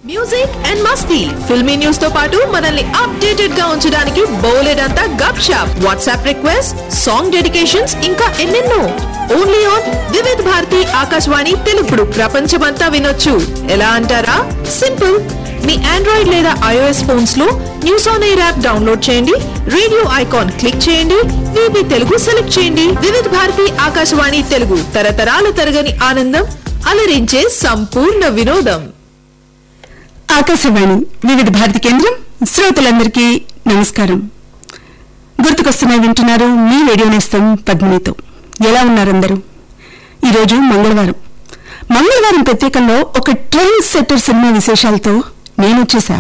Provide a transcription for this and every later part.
music and మస్తీ filmy news తో పాటు మనల్ని అప్డేటెడ్ గా ఉంచడానికి బోలెడంతా గప్ షాప్ వాట్సాప్ రిక్వెస్ట్ సాంగ్ డెడికేషన్స్ ఇంకా ఎన్నెన్నో ఓన్లీ ఆన్ వివిధ్ భారతి ఆకాశవాణి తెలుగుడు ప్రపంచమంతా వినొచ్చు ఎలా అంటారా సింపుల్ మీ ఆండ్రాయిడ్ లేదా ఐఓఎస్ ఫోన్స్ లో News on Air app download చేయండి రేడియో ఐకాన్ క్లిక్ చేయండి వివి తెలుగు సెలెక్ట్ చేయండి వివిధ భారతి ఆకాశవాణి తెలుగు తరతరాల తరగని ఆనందం అలరించే సంపూర్ణ వినోదం ఆకాశవాణి వివిధ భారతి కేంద్రం శ్రోతలందరికీ నమస్కారం గుర్తుకొస్తున్నాయి వింటున్నారు మీ రేడియో నేస్తం పద్మినితో ఎలా ఉన్నారందరూ ఈరోజు మంగళవారం మంగళవారం ప్రత్యేకంలో ఒక ట్రైన్ సెట్టర్ సినిమా విశేషాలతో నేను వచ్చేసా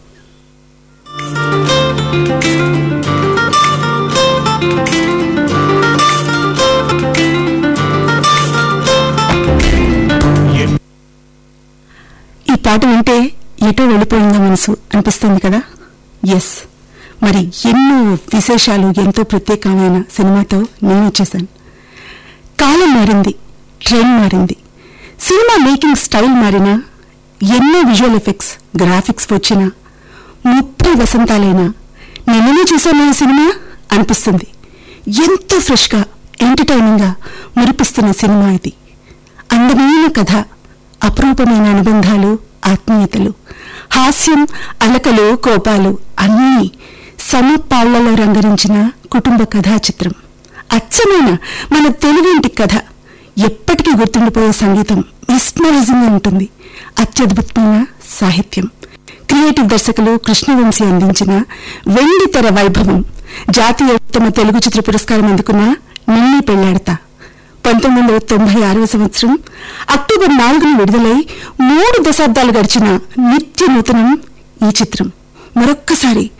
ఈ పాట వింటే ఎటో వెళ్ళిపోయిందా మనసు అనిపిస్తుంది కదా ఎస్ మరి ఎన్నో విశేషాలు ఎంతో ప్రత్యేకమైన సినిమాతో నేను వచ్చేసాను కాలం మారింది ట్రెండ్ మారింది సినిమా మేకింగ్ స్టైల్ మారినా ఎన్నో విజువల్ ఎఫెక్ట్స్ గ్రాఫిక్స్ వచ్చినా ముప్పై వసంతాలైనా నిన్ననే చూసాను ఈ సినిమా అనిపిస్తుంది ఎంతో ఫ్రెష్గా ఎంటర్టైనింగ్గా మురిపిస్తున్న సినిమా ఇది అందమైన కథ అపురూపమైన అనుబంధాలు ఆత్మీయతలు హాస్యం అలకలు కోపాలు అన్నీ సమపాళ్లలో రంగరించిన కుటుంబ కథా చిత్రం అచ్చమైన మన తెలుగింటి కథ ఎప్పటికీ గుర్తుండిపోయే సంగీతం మిస్మరైజింగ్ గా ఉంటుంది అత్యద్భుతమైన సాహిత్యం క్రియేటివ్ దర్శకులు కృష్ణవంశీ అందించిన వెండి తెర వైభవం జాతీయ ఉత్తమ తెలుగు చిత్ర పురస్కారం అందుకున్న నిన్నే పెళ్లాడతా పంతొమ్మిది వందల తొంభై ఆరవ సంవత్సరం అక్టోబర్ నాలుగున విడుదలై మూడు దశాబ్దాలు గడిచిన నిత్య నూతనం ఈ చిత్రం మరొక్కసారి